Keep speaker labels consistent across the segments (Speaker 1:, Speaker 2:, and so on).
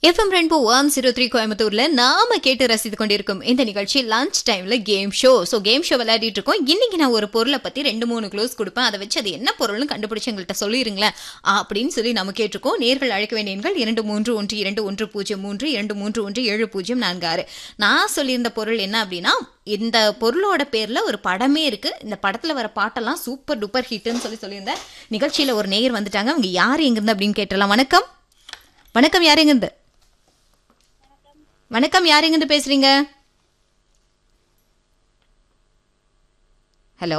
Speaker 1: FM rainbow one zero three கோயம்புத்தூர்ல நாம கேட்டு ரசித்து கொண்டிருக்கும் இந்த நிகழ்ச்சி லஞ்ச் டைம்ல game show so game show விளையாடிட்டு இருக்கோம் இன்னைக்கு நான் ஒரு பொருளை பத்தி ரெண்டு மூணு க்ளோஸ் கொடுப்பேன் அதை வச்சு அது என்ன பொருள்னு கண்டுபிடிச்சு எங்கள்கிட்ட சொல்லிருங்களேன் அப்படின்னு சொல்லி நம்ம கேட்டிருக்கோம் நேர்கள் அழைக்க வேண்டிய எண்கள் இரண்டு மூன்று ஒன்று இரண்டு ஒன்று பூஜ்ஜியம் மூன்று இரண்டு மூன்று ஒன்று ஏழு பூஜ்ஜியம் நான்கு ஆறு நான் சொல்லியிருந்த பொருள் என்ன அப்படின்னா இந்த பொருளோட பேர்ல ஒரு படமே இருக்கு இந்த படத்துல வர பாட்டெல்லாம் சூப்பர் டூப்பர் ஹிட்னு சொல்லி சொல்லியிருந்தேன் நிகழ்ச்சியில ஒரு நேயர் வந்துட்டாங்க அவங்க யார் எங்கிருந்து அப்படின்னு கேட்டலாம் வணக்கம் வணக்கம் யார் எங்கிருந்து வணக்கம் யார் எங்கிருந்து பேசுறீங்க ஹலோ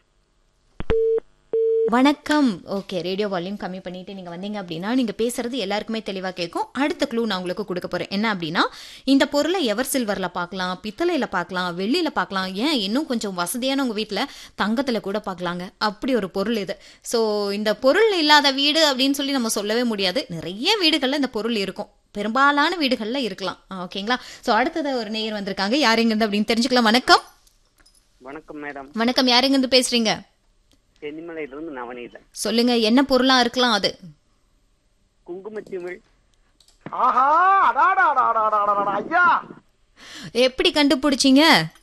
Speaker 1: வணக்கம் ஓகே ரேடியோ வால்யூம் கம்மி பண்ணிட்டு நீங்க வந்தீங்க அப்படின்னா நீங்க பேசுறது எல்லாருக்குமே தெளிவா கேட்கும் அடுத்த க்ளூ நான் உங்களுக்கு கொடுக்க போறேன் என்ன அப்படின்னா இந்த பொருளை எவர் சில்வர்ல பார்க்கலாம் பித்தளையில பார்க்கலாம் வெள்ளியில பார்க்கலாம் ஏன் இன்னும் கொஞ்சம் வசதியான உங்க வீட்ல தங்கத்துல கூட பார்க்கலாங்க அப்படி ஒரு பொருள் இது ஸோ இந்த பொருள் இல்லாத வீடு அப்படின்னு சொல்லி நம்ம சொல்லவே முடியாது நிறைய வீடுகள்ல இந்த பொருள் இருக்கும் பெரும்பாலான வீடுகள்ல இருக்கலாம் ஆ, ஓகேங்களா ஸோ அடுத்தது ஒரு நேயர் வந்திருக்காங்க யார் எங்கிருந்து அப்படின்னு தெரிஞ்சுக்கலாம் வணக்கம்
Speaker 2: வணக்கம் மேடம்
Speaker 1: வணக்கம் யார் எங்கிருந்து பேசுறீங்க
Speaker 2: சென்னிமலையிலிருந்து நவநீதன்
Speaker 1: சொல்லுங்க என்ன பொருளா இருக்கலாம் அது
Speaker 2: குங்குமச்சிமிழ்
Speaker 3: ஆஹா அடாடா அடாடா அடாடா ஐயா
Speaker 1: எப்படி கண்டுபிடிச்சீங்க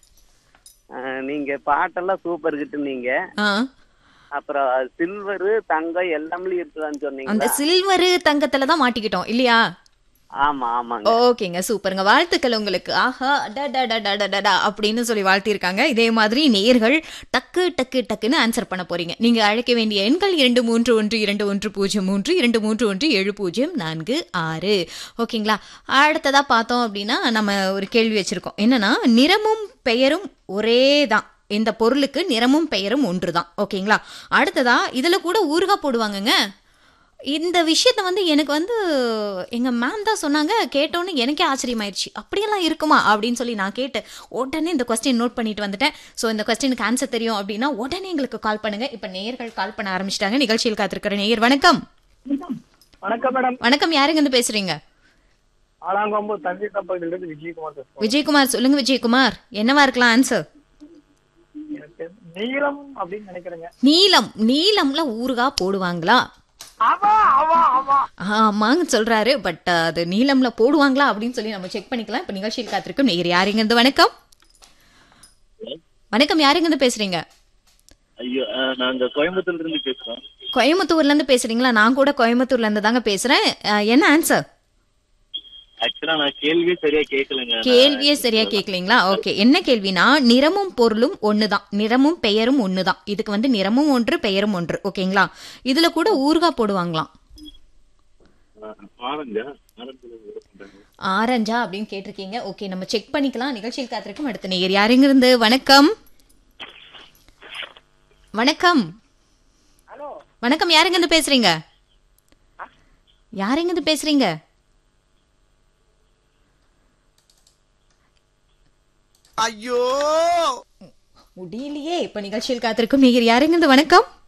Speaker 2: அஹ், நீங்க பாட்டெல்லாம் சூப்பர் கிட்டு நீங்க
Speaker 1: ஆ
Speaker 2: அப்புறம் சில்வரு தங்கம் எல்லாமே இருக்குதான்னு
Speaker 1: அந்த
Speaker 2: சொன்னீங்க
Speaker 1: சில்வரு தங்கத்துல தான் மாட்டிக்கிட்டோம் இல்லையா
Speaker 2: ஆமா ஆமாங்க
Speaker 1: ஓகேங்க சூப்பருங்க வாழ்த்துக்கள் உங்களுக்கு ஆஹா டடடடடடடா அப்படின்னு சொல்லி வாழ்த்திருக்காங்க இதே மாதிரி நேர்கள் டக்கு டக்கு டக்குன்னு ஆன்சர் பண்ண போறீங்க நீங்க அழைக்க வேண்டிய எண்கள் இரண்டு மூன்று ஒன்று இரண்டு ஒன்று பூஜ்ஜியம் மூன்று இரண்டு மூன்று ஒன்று ஏழு பூஜ்ஜியம் நான்கு ஆறு ஓகேங்களா அடுத்ததா பார்த்தோம் அப்படின்னா நம்ம ஒரு கேள்வி வச்சிருக்கோம் என்னன்னா நிறமும் பெயரும் ஒரே தான் இந்த பொருளுக்கு நிறமும் பெயரும் ஒன்று தான் ஓகேங்களா அடுத்ததா இதுல கூட ஊறுகாய் போடுவாங்கங்க இந்த விஷயத்த வந்து எனக்கு வந்து எங்க மேம் தான் சொன்னாங்க கேட்டோன்னு எனக்கே ஆச்சரியமாயிருச்சு அப்படியெல்லாம் இருக்குமா அப்படின்னு சொல்லி நான் கேட்டு உடனே இந்த கொஸ்டின் நோட் பண்ணிட்டு வந்துட்டேன் ஸோ இந்த கொஸ்டினுக்கு ஆன்சர் தெரியும் அப்படின்னா உடனே எங்களுக்கு கால் பண்ணுங்க இப்போ நேயர்கள் கால் பண்ண ஆரம்பிச்சிட்டாங்க நிகழ்ச்சியில் காத்திருக்கிற நேயர் வணக்கம்
Speaker 3: வணக்கம் மேடம்
Speaker 1: வணக்கம் யாருங்க இருந்து பேசுறீங்க
Speaker 3: ஆலாங்கொம்பு தஞ்சை தப்பதிலிருந்து விஜயகுமார் பேசுறேன்
Speaker 1: விஜயகுமார் சொல்லுங்க விஜயகுமார் என்னவா இருக்கலாம் ஆன்சர்
Speaker 3: எனக்கு நீளம் அப்படின்னு நினைக்கிறேங்க
Speaker 1: நீலம் நீலம்ல ஊறுகாய் போடுவாங்களா
Speaker 3: ஆமா ஆமா ஆமா
Speaker 1: ஆமாங்க சொல்றாரு பட் அது நீளம்ல போடுவாங்களா அப்படின்னு சொல்லி நம்ம செக் பண்ணிக்கலாம் இப்ப நிகழ்ச்சியில் காத்திருக்கும் நேயர் யாருங்க இருந்து வணக்கம் வணக்கம் யாருங்க இருந்து பேசுறீங்க
Speaker 4: ஐயோ அஹ், நாங்க கோயம்புத்தூர்ல இருந்து பேசுறோம்
Speaker 1: கோயம்புத்தூர்ல இருந்து பேசுறீங்களா நான் கூட கோயம்புத்தூர்ல இருந்து தாங்க பேசுறேன் அஹ், என்ன ஆன்சர்
Speaker 4: ஆக்சுவலா நான் கேள்வியே சரியா கேட்கலங்க
Speaker 1: கேள்வியே சரியா கேட்கலீங்களா ஓகே என்ன கேள்வினா நிறமும் பொருளும் ஒண்ணுதான் நிறமும் பெயரும் ஒண்ணுதான் இதுக்கு வந்து நிறமும் ஒன்று பெயரும் ஒன்று ஓகேங்களா இதுல கூட ஊறுகாய் போடுவாங்களாம்
Speaker 4: ஆரஞ்சா ஆரஞ்சுல இது பண்றாங்க.
Speaker 1: ஆரஞ்சா அப்படின்னு கேட்டிருக்கீங்க ஓகே நம்ம செக் பண்ணிக்கலாம் நிகழ்ச்சியில் காத்திருக்கும் அடுத்த நேயர் யாருங்க இருந்து வணக்கம் வணக்கம் வணக்கம் யாருங்க இருந்து பேசுறீங்க யாருங்க இருந்து பேசுறீங்க
Speaker 3: ஐயோ
Speaker 1: முடியலையே இப்ப நிகழ்ச்சியில் காத்திருக்கும் நேயர் யாருங்க இருந்து வணக்கம்